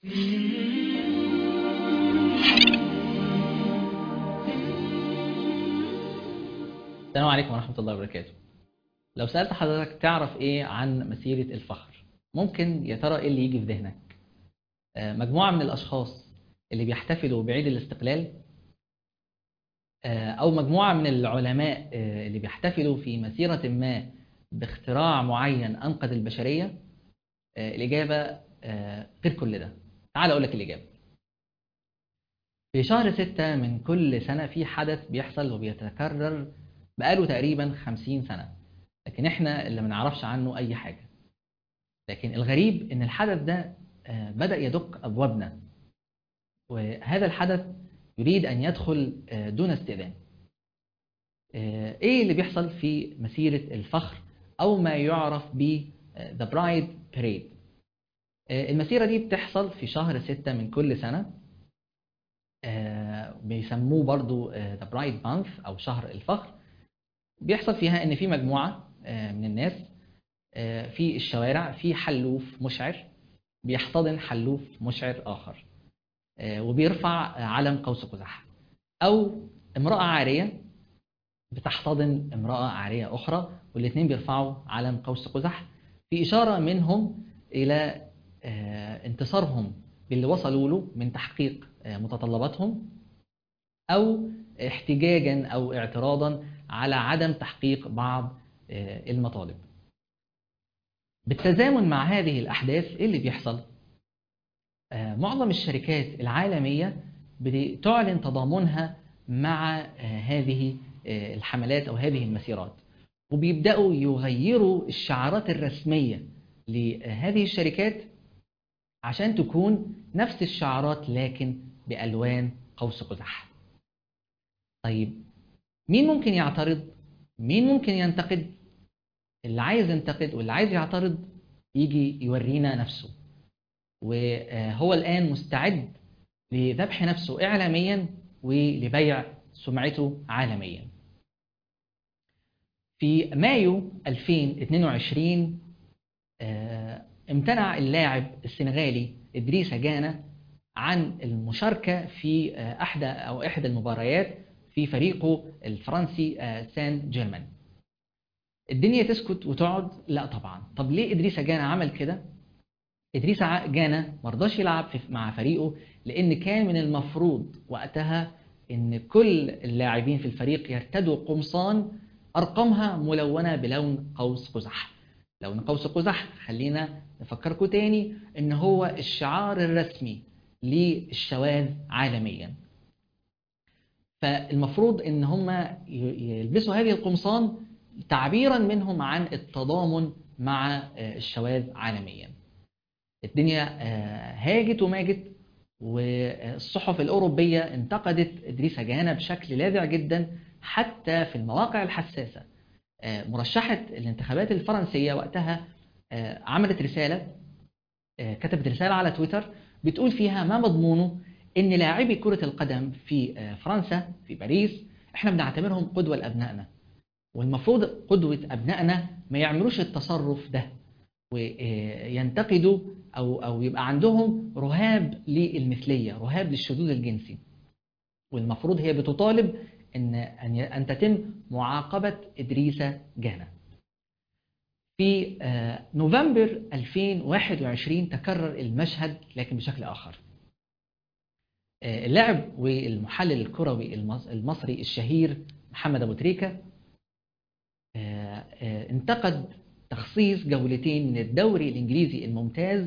السلام عليكم ورحمة الله وبركاته لو سألت حضرتك تعرف ايه عن مسيرة الفخر ممكن يا ترى ايه اللي يجي في ذهنك آه، مجموعة من الأشخاص اللي بيحتفلوا بعيد الاستقلال آه، أو مجموعة من العلماء آه، اللي بيحتفلوا في مسيرة ما باختراع معين أنقذ البشرية آه، الإجابة آه، غير كل ده تعال أقول لك الإجابة في شهر ستة من كل سنة في حدث بيحصل وبيتكرر بقاله تقريبا خمسين سنة لكن احنا اللي ما نعرفش عنه أي حاجة لكن الغريب إن الحدث ده آه، بدأ يدق أبوابنا وهذا الحدث يريد أن يدخل آه، دون استئذان آه، إيه اللي بيحصل في مسيرة الفخر أو ما يعرف ب آه، The Bride Parade آه، المسيرة دي بتحصل في شهر ستة من كل سنة آه، بيسموه برضو آه، The Bride Month أو شهر الفخر بيحصل فيها إن في مجموعة آه، من الناس آه، في الشوارع في حلوف مشعر بيحتضن حلوف مشعر آخر آه، وبيرفع علم قوس قزح أو امرأة عارية بتحتضن امرأة عارية أخرى والاثنين بيرفعوا علم قوس قزح في إشارة منهم إلى آه، انتصارهم باللي وصلوا له من تحقيق آه، متطلباتهم أو احتجاجا أو اعتراضا على عدم تحقيق بعض آه، المطالب بالتزامن مع هذه الأحداث إيه اللي بيحصل؟ آه، معظم الشركات العالمية بتعلن تضامنها مع آه، هذه آه، الحملات أو هذه المسيرات وبيبدأوا يغيروا الشعارات الرسمية لهذه الشركات عشان تكون نفس الشعارات لكن بألوان قوس قزح طيب مين ممكن يعترض؟ مين ممكن ينتقد؟ اللي عايز ينتقد واللي عايز يعترض يجي يورينا نفسه وهو الآن مستعد لذبح نفسه إعلاميا ولبيع سمعته عالميا في مايو 2022 آه، امتنع اللاعب السنغالي إدريس جانا عن المشاركة في آه، أحدى أو إحدى المباريات في فريقه الفرنسي آه، سان جيرمان الدنيا تسكت وتقعد لا طبعا طب ليه إدريس جانا عمل كده إدريس ع- جانا مرضاش يلعب في مع فريقه لأن كان من المفروض وقتها إن كل اللاعبين في الفريق يرتدوا قمصان أرقامها ملونة بلون قوس قزح لون قوس قزح خلينا نفكركم تاني إن هو الشعار الرسمي للشواذ عالميا فالمفروض إن هم ي- يلبسوا هذه القمصان تعبيرا منهم عن التضامن مع آه، الشواذ عالميا الدنيا آه، هاجت وماجت والصحف الأوروبية انتقدت إدريس جانا بشكل لاذع جدا حتى في المواقع الحساسة آه، مرشحة الانتخابات الفرنسية وقتها آه، عملت رسالة آه، كتبت رسالة على تويتر بتقول فيها ما مضمونه إن لاعبي كرة القدم في آه، فرنسا في باريس إحنا بنعتبرهم قدوة لأبنائنا والمفروض قدوة أبنائنا ما يعملوش التصرف ده وينتقدوا أو أو يبقى عندهم رهاب للمثلية رهاب للشذوذ الجنسي والمفروض هي بتطالب ان ان ان تتم معاقبه ادريس جانا. في آه، نوفمبر 2021 تكرر المشهد لكن بشكل اخر. آه، اللاعب والمحلل الكروي المص- المصري الشهير محمد ابو تريكه آه، آه، انتقد تخصيص جولتين من الدوري الانجليزي الممتاز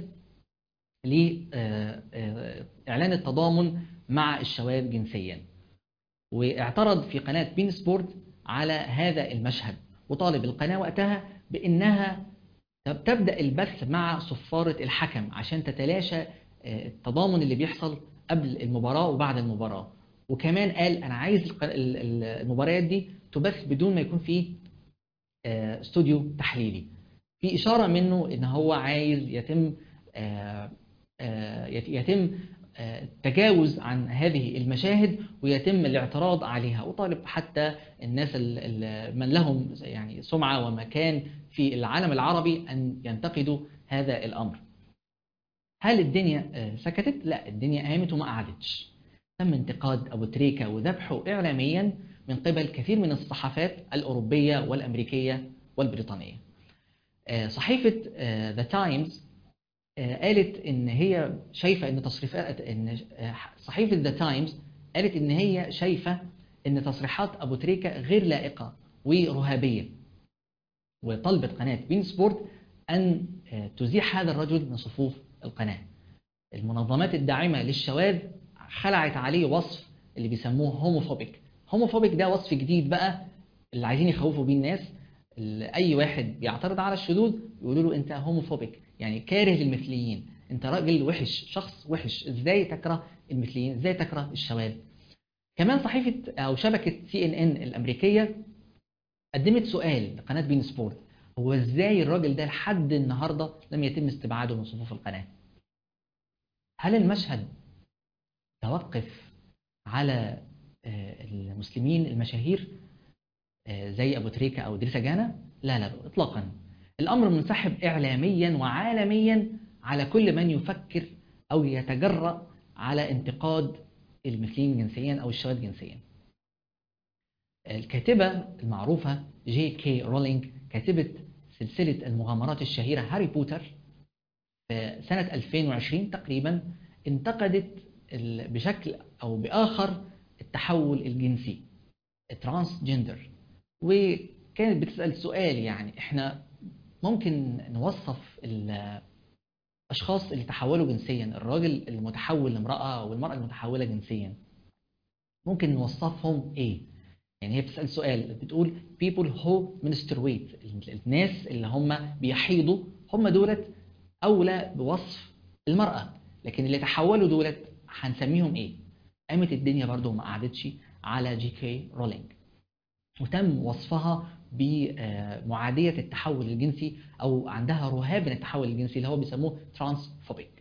لاعلان التضامن مع الشواذ جنسيا. واعترض في قناة بين سبورت على هذا المشهد وطالب القناة وقتها بأنها تب- تبدأ البث مع صفارة الحكم عشان تتلاشى آه، التضامن اللي بيحصل قبل المباراة وبعد المباراة وكمان قال أنا عايز الق- ال- ال- المباريات دي تبث بدون ما يكون فيه آه، استوديو تحليلي في إشارة منه إن هو عايز يتم آه، آه، يت- يتم آه، التجاوز عن هذه المشاهد ويتم الاعتراض عليها وطالب حتى الناس ال- ال- من لهم يعني سمعة ومكان في العالم العربي أن ينتقدوا هذا الأمر هل الدنيا آه، سكتت؟ لا الدنيا قامت وما قعدتش تم انتقاد أبو تريكة وذبحه إعلاميا من قبل كثير من الصحافات الأوروبية والأمريكية والبريطانية آه، صحيفة ذا تايمز قالت إن هي شايفة إن تصريفات إن آه، صحيفة ذا تايمز قالت إن هي شايفة إن تصريحات أبو تريكة غير لائقة ورهابية وطلبت قناة بين سبورت أن آه، تزيح هذا الرجل من صفوف القناة المنظمات الداعمة للشواذ خلعت عليه وصف اللي بيسموه هوموفوبيك هوموفوبيك ده وصف جديد بقى اللي عايزين يخوفوا بيه الناس اللي اي واحد بيعترض على الشذوذ يقولوا له انت هوموفوبيك يعني كاره للمثليين انت راجل وحش شخص وحش ازاي تكره المثليين ازاي تكره الشواذ كمان صحيفة او شبكة سي ان ان الامريكية قدمت سؤال لقناة بين سبورت هو ازاي الراجل ده لحد النهاردة لم يتم استبعاده من صفوف القناة هل المشهد توقف على آه، المسلمين المشاهير آه، زي ابو تريكة او ادريس جانا لا لا اطلاقا الامر منسحب اعلاميا وعالميا على كل من يفكر او يتجرأ على انتقاد المثليين جنسيا او الشواذ جنسيا الكاتبة المعروفة جي كي رولينج كاتبة سلسلة المغامرات الشهيرة هاري بوتر في سنة 2020 تقريبا انتقدت ال- بشكل أو بآخر التحول الجنسي الترانس جندر وكانت بتسأل سؤال يعني احنا ممكن نوصف الأشخاص اللي تحولوا جنسيا الراجل المتحول لامرأة والمرأة المتحولة جنسيا ممكن نوصفهم ايه يعني هي بتسأل سؤال بتقول people who menstruate الناس اللي هم بيحيضوا هم دولت أولى بوصف المرأة لكن اللي تحولوا دولت هنسميهم ايه قامت الدنيا برضو ما قعدتش على جي كي رولينج وتم وصفها بمعادية التحول الجنسي أو عندها رهاب من التحول الجنسي اللي هو بيسموه ترانسفوبيك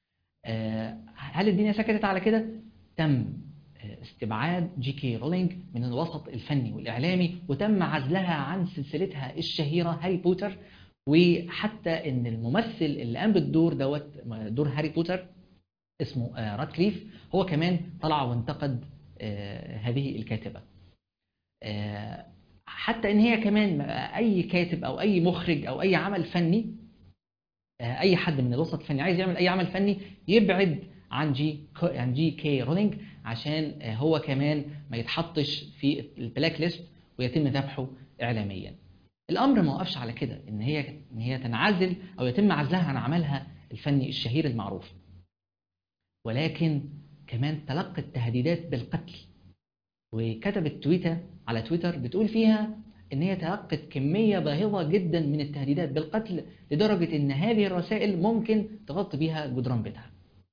هل الدنيا سكتت على كده؟ تم آه، استبعاد جي كي رولينج من الوسط الفني والإعلامي وتم عزلها عن سلسلتها الشهيرة هاري بوتر وحتى ان الممثل اللي قام بالدور دوت دور هاري بوتر اسمه آه، راتكليف هو كمان طلع وانتقد آه، هذه الكاتبة آه، حتى ان هي كمان اي كاتب او اي مخرج او اي عمل فني آه، اي حد من الوسط الفني عايز يعمل اي عمل فني يبعد عن جي عن جي كي رولينج عشان آه، هو كمان ما يتحطش في البلاك ليست ويتم ذبحه اعلاميا الامر ما وقفش على كده ان هي ان هي تنعزل او يتم عزلها عن عملها الفني الشهير المعروف ولكن كمان تلقت تهديدات بالقتل وكتبت تويتر على تويتر بتقول فيها ان هي تلقت كميه باهظه جدا من التهديدات بالقتل لدرجه ان هذه الرسائل ممكن تغطي بيها جدران بيتها.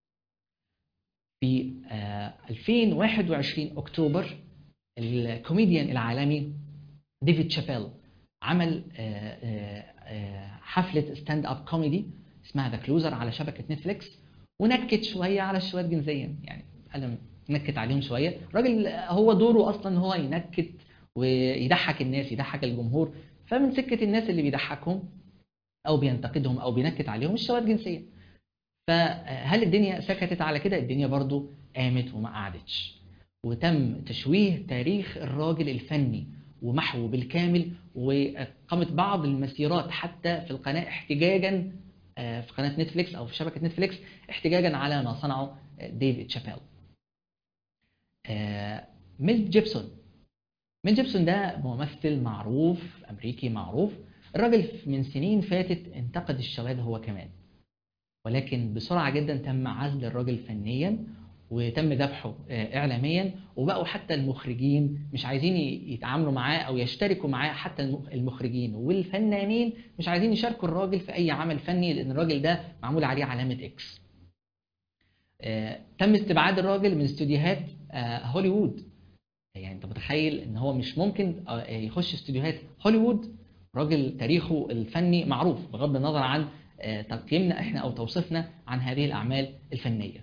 في آه، 2021 اكتوبر الكوميديان العالمي ديفيد شابيل عمل آه، آه، آه، حفله ستاند اب كوميدي اسمها ذا كلوزر على شبكه نتفليكس ونكت شويه على الشواذ جنسيا يعني قال نكت عليهم شويه الراجل هو دوره اصلا ان هو ينكت ويضحك الناس يضحك الجمهور فمن سكه الناس اللي بيضحكهم او بينتقدهم او بينكت عليهم الشواذ جنسيا فهل الدنيا سكتت على كده الدنيا برضو قامت وما قعدتش وتم تشويه تاريخ الراجل الفني ومحوه بالكامل وقامت بعض المسيرات حتى في القناة احتجاجا آه، في قناة نتفليكس أو في شبكة نتفليكس احتجاجا على ما صنعه آه، ديفيد شابيل آه، ميل جيبسون ميل جيبسون ده ممثل معروف أمريكي معروف الراجل من سنين فاتت انتقد الشواذ هو كمان ولكن بسرعة جدا تم عزل الراجل فنيا وتم ذبحه آه، إعلاميا وبقوا حتى المخرجين مش عايزين ي- يتعاملوا معاه أو يشتركوا معاه حتى الم- المخرجين والفنانين مش عايزين يشاركوا الراجل في أي عمل فني لأن الراجل ده معمول عليه علامة إكس آه، تم استبعاد الراجل من استوديوهات آه، هوليوود يعني انت متخيل ان هو مش ممكن آه، يخش استوديوهات هوليوود راجل تاريخه الفني معروف بغض النظر عن آه، تقييمنا احنا او توصيفنا عن هذه الاعمال الفنيه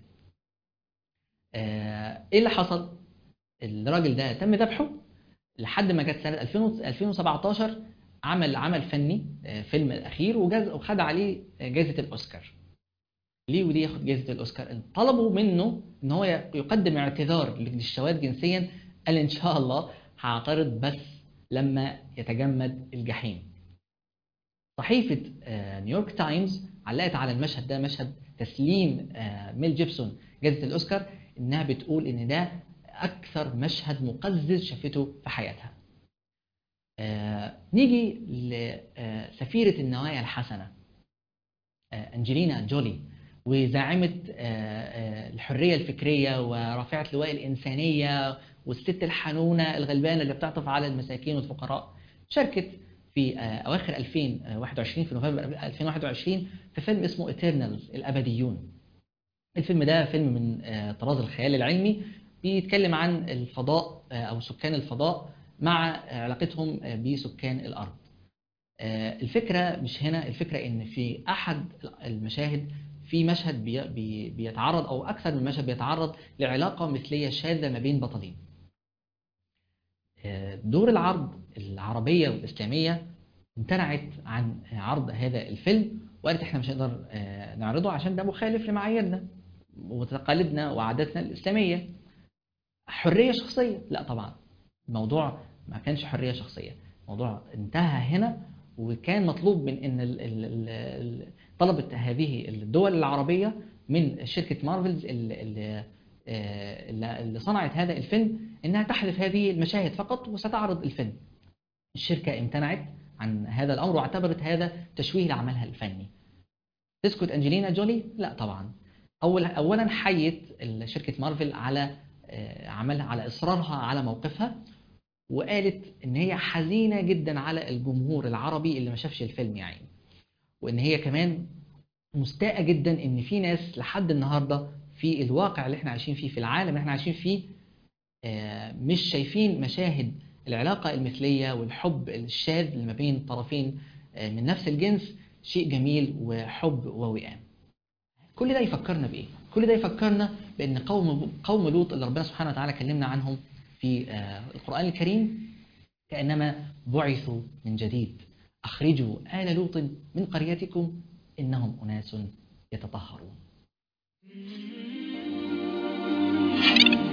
آه، ايه اللي حصل الراجل ده تم ذبحه لحد ما جت سنه 2000 2017 عمل عمل فني آه، فيلم الاخير وجاز وخد عليه جائزه الاوسكار ليه وليه ياخد جائزة الأوسكار طلبوا منه إن هو يقدم اعتذار للشواذ جنسيا قال إن شاء الله هعترض بس لما يتجمد الجحيم صحيفة آه، نيويورك تايمز علقت على المشهد ده مشهد تسليم آه، ميل جيبسون جائزة الأوسكار إنها بتقول إن ده أكثر مشهد مقزز شافته في حياتها آه، نيجي لسفيرة النوايا الحسنة آه، أنجلينا جولي وزاعمة آه، آه، الحرية الفكرية ورافعة لواء الإنسانية والست الحنونة الغلبانة اللي بتعطف على المساكين والفقراء شاركت في آه، أواخر 2021 في نوفمبر 2021 في فيلم اسمه إترنالز الأبديون الفيلم ده فيلم من آه، طراز الخيال العلمي بيتكلم عن الفضاء آه، أو سكان الفضاء مع علاقتهم آه، بسكان الأرض آه، الفكرة مش هنا الفكرة إن في أحد المشاهد في مشهد بي بي بيتعرض أو أكثر من مشهد بيتعرض لعلاقة مثلية شاذة ما بين بطلين آه، دور العرض العربية والإسلامية امتنعت عن عرض هذا الفيلم وقالت احنا مش هنقدر آه، نعرضه عشان ده مخالف لمعاييرنا وتقاليدنا وعاداتنا الإسلامية حرية شخصية لا طبعا الموضوع ما كانش حرية شخصية الموضوع انتهى هنا وكان مطلوب من ان ال- ال- ال- ال- طلبت هذه الدول العربية من شركة مارفلز اللي, اللي, آه، اللي اللي صنعت هذا الفيلم انها تحذف هذه المشاهد فقط وستعرض الفيلم الشركة امتنعت عن هذا الامر واعتبرت هذا تشويه لعملها الفني تسكت انجلينا جولي لا طبعا اول اولا حيت شركة مارفل على آه، عملها على اصرارها على موقفها وقالت ان هي حزينه جدا على الجمهور العربي اللي ما شافش الفيلم يعني وان هي كمان مستاءه جدا ان في ناس لحد النهارده في الواقع اللي احنا عايشين فيه في العالم اللي احنا عايشين فيه آه، مش شايفين مشاهد العلاقه المثليه والحب الشاذ اللي ما بين طرفين آه، من نفس الجنس شيء جميل وحب ووئام كل ده يفكرنا بايه كل ده يفكرنا بان قوم قوم لوط اللي ربنا سبحانه وتعالى كلمنا عنهم في آه، القرآن الكريم كأنما بعثوا من جديد أخرجوا آل لوط من قريتكم إنهم أناس يتطهرون